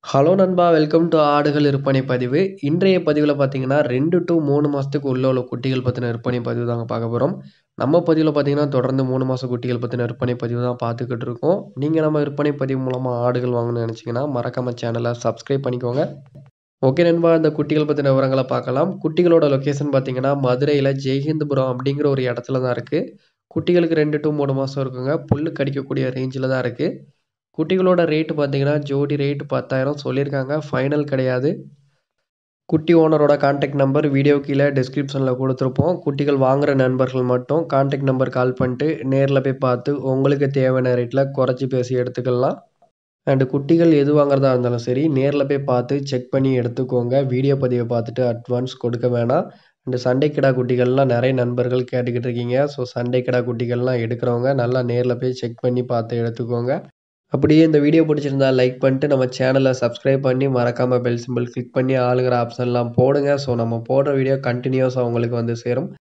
hello நண்பா welcome to ஆடுகள் விற்பனை பதிவு இன்றைய பதிவில் பார்த்தீங்கன்னா ரெண்டு டு மூணு மாதத்துக்கு உள்ள உள்ள குட்டிகள் பற்றின விற்பனை பதிவு தாங்க பார்க்க போகிறோம் நம்ம பதிவில் பார்த்தீங்கன்னா தொடர்ந்து மூணு மாத குட்டிகள் பற்றின விற்பனை பதிவு தான் பார்த்துக்கிட்டு இருக்கோம் நீங்கள் நம்ம விற்பனை பதிவு மூலமாக ஆடுகள் வாங்கணும்னு நினச்சிங்கன்னா மறக்காம சேனலை சப்ஸ்கிரைப் பண்ணிக்கோங்க ஓகே நண்பா இந்த குட்டிகள் பற்றின விவரங்களை பார்க்கலாம் குட்டிகளோட லொக்கேஷன் பார்த்தீங்கன்னா மதுரையில் ஜெய்ஹிந்துபுரம் அப்படிங்கிற ஒரு இடத்துல தான் இருக்குது குட்டிகளுக்கு ரெண்டு டு மூணு மாதம் இருக்குங்க புல்லு கடிக்கக்கூடிய ரேஞ்சில் தான் இருக்குது குட்டிகளோட ரேட்டு பார்த்தீங்கன்னா ஜோடி ரேட்டு பத்தாயிரம் சொல்லியிருக்காங்க ஃபைனல் கிடையாது குட்டி ஓனரோட கான்டாக்ட் நம்பர் வீடியோ கீழே டிஸ்கிரிப்ஷனில் கொடுத்துருப்போம் குட்டிகள் வாங்குகிற நண்பர்கள் மட்டும் கான்டாக்ட் நம்பர் கால் பண்ணிட்டு நேரில் போய் பார்த்து உங்களுக்கு தேவையான ரேட்டில் குறைச்சி பேசி எடுத்துக்கலாம் அண்டு குட்டிகள் எது வாங்குறதா இருந்தாலும் சரி நேரில் போய் பார்த்து செக் பண்ணி எடுத்துக்கோங்க வீடியோ பதிவை பார்த்துட்டு அட்வான்ஸ் கொடுக்க வேணாம் அண்டு சண்டை கிடா குட்டிகள்லாம் நிறைய நண்பர்கள் கேட்டுக்கிட்டு இருக்கீங்க ஸோ சண்டை கிடா குட்டிகள்லாம் எடுக்கிறவங்க நல்லா நேரில் போய் செக் பண்ணி பார்த்து எடுத்துக்கோங்க அப்படியே இந்த வீடியோ பிடிச்சிருந்தா லைக் பண்ணிட்டு நம்ம சேனலை சப்ஸ்கிரைப் பண்ணி மறக்காமல் பெல் சிம்பிள் கிளிக் பண்ணி ஆளுங்கிற ஆப்ஷன்லாம் போடுங்க ஸோ நம்ம போடுற வீடியோ கண்டினியூஸாக உங்களுக்கு வந்து சேரும்